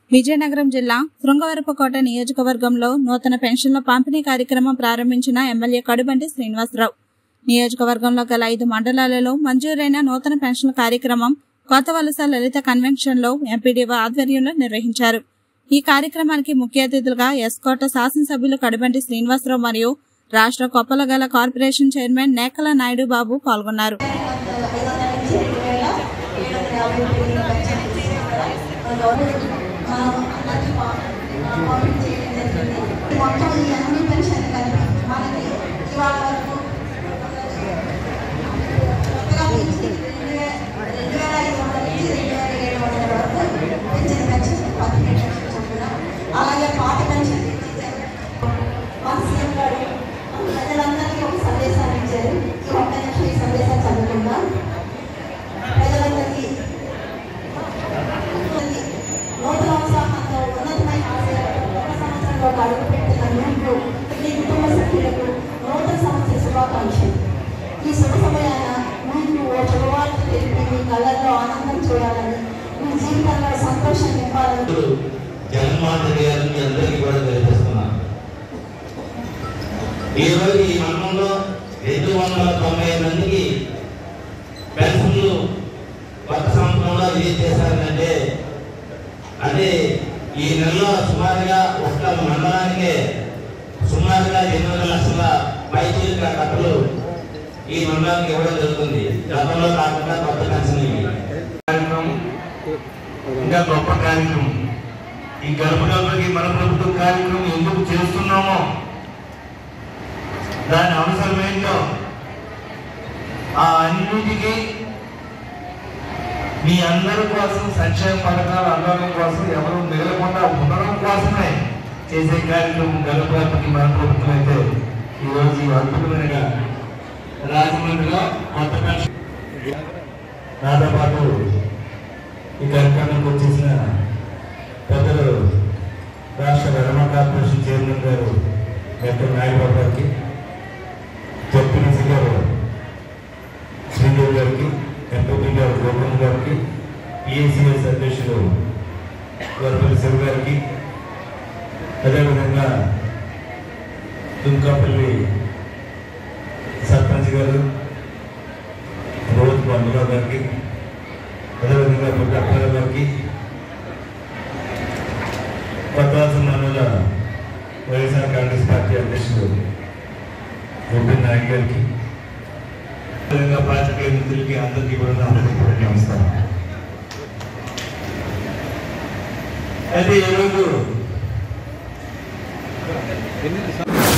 విజయనగరం జిల్లా శృంగవరపుకోట నియోజకవర్గంలో నూతన పెన్షన్ల పంపిణీ కార్యక్రమం ప్రారంభించిన ఎమ్మెల్యే కడుబంటి శ్రీనివాసరావు నియోజకవర్గంలో గల ఐదు మండలాలలో మంజూరైన నూతన పెన్షన్ల కార్యక్రమం కొత్త వలస లలిత కన్వెన్షన్ లో ఎంపీడీఓ ఆధ్వర్యంలో నిర్వహించారు ఈ కార్యక్రమానికి ముఖ్య అతిథులుగా ఎస్కోట శాసనసభ్యులు కడుబంటి శ్రీనివాసరావు మరియు రాష్ట్ర కొప్పలగల కార్పొరేషన్ చైర్మన్ నేకల నాయుడు బాబు పాల్గొన్నారు మొత్తం ఈ అన్ని పెన్షన్ కలిపి మనకి ఇవాళ వరకు కొత్తగా పెంచి రెండు వే- రెండు వేల ఐదు వందల నుంచి రెండు వేల ఏడు వందల వరకు పెంచిన పెన్షన్ పదిహేను పెన్షన్ చొప్పున అలాగే పాత పెన్షన్ పెంచేశారు. మన సీఎం గారు ప్రజలందరికీ ఒక సందేశాన్ని ఇచ్చారు ఈ ఒక్క నిమిషం ఈ సందేశాన్ని చదువుకుందాం ప్రజలందరికీ నూతన ఉత్సాహంతో ఉన్నతమైన ఆశయాలతో కొత్త సంవత్సరంలో అడుగుపెట్టిన మీకు మీ కుటుంబ సభ్యులకు నూతన సంవత్సర శుభాకాంక్షలు ఈ శుభ సమయాన మీకు ఓ శుభవార్త తెలిపి మీ కళ్ళల్లో ఆనందం చూడాలని మీ జీవితంలో సంతోషం నింపాలని ఇప్పుడు జగన్మోహన్ రెడ్డి గారిని మీ అందరికీ కూడా తెలియజేస్తున్నాను ఈ రోజు ఈ మండలంలో రెండు వందల తొంభై మందికి పెన్షన్లు కొత్త సంవత్సరంలో రిలీజ్ చేశారంటే అంటే ఈ నెలలో సుమారుగా ఒక్క మండలానికే సుమారుగా ఎనిమిది లక్షల పైచీలిక కట్టలు ఈ మండలానికి ఇవ్వడం జరుగుతుంది గతంలో కాకుండా కొత్త పెన్షన్ ఇవి కార్యక్రమం ఇంకా గొప్ప కార్యక్రమం ఈ గడప గడపకి మన ప్రభుత్వం కార్యక్రమం ఎందుకు చేస్తున్నామో దాని అవసరం ఏంటో ఆ అన్నిటికీ మీ అందరి కోసం సంక్షేమ పథకాలు అందడం కోసం ఎవరు మిగలకుండా ఉండడం కోసమే చేసే కార్యక్రమం గడప గడపకి మన ప్రభుత్వం అయితే ఈరోజు ఈ అద్భుతమైన రాజమండ్రిలో కొత్త పెన్షన్ నాతో పాటు ఈ కార్యక్రమానికి వచ్చేసిన పెద్దలు రాష్ట్ర రమణ కార్పొరేషన్ చైర్మన్ గారు డాక్టర్ నాయకబాబు గారికి జడ్పీసీ గారు శ్రీదేవి గారికి ఎంపీ గారు గోపన్ గారికి పిఎస్సిఎస్ అధ్యక్షులు వరపల్లి శివ గారికి అదేవిధంగా దుంకాపల్లి సర్పంచ్ గారు రోజు బంధురావు గారికి అదేవిధంగా బుద్ధ అప్పారావు గారికి కొత్తవాసం మండల వైఎస్ఆర్ కాంగ్రెస్ పార్టీ అధ్యక్షుడు గోపి నాయక్ గారికి అదేవిధంగా పాత్రికేయ మిత్రులకి అందరికీ కూడా నా హృదయపూర్వక నమస్కారం అయితే ఈరోజు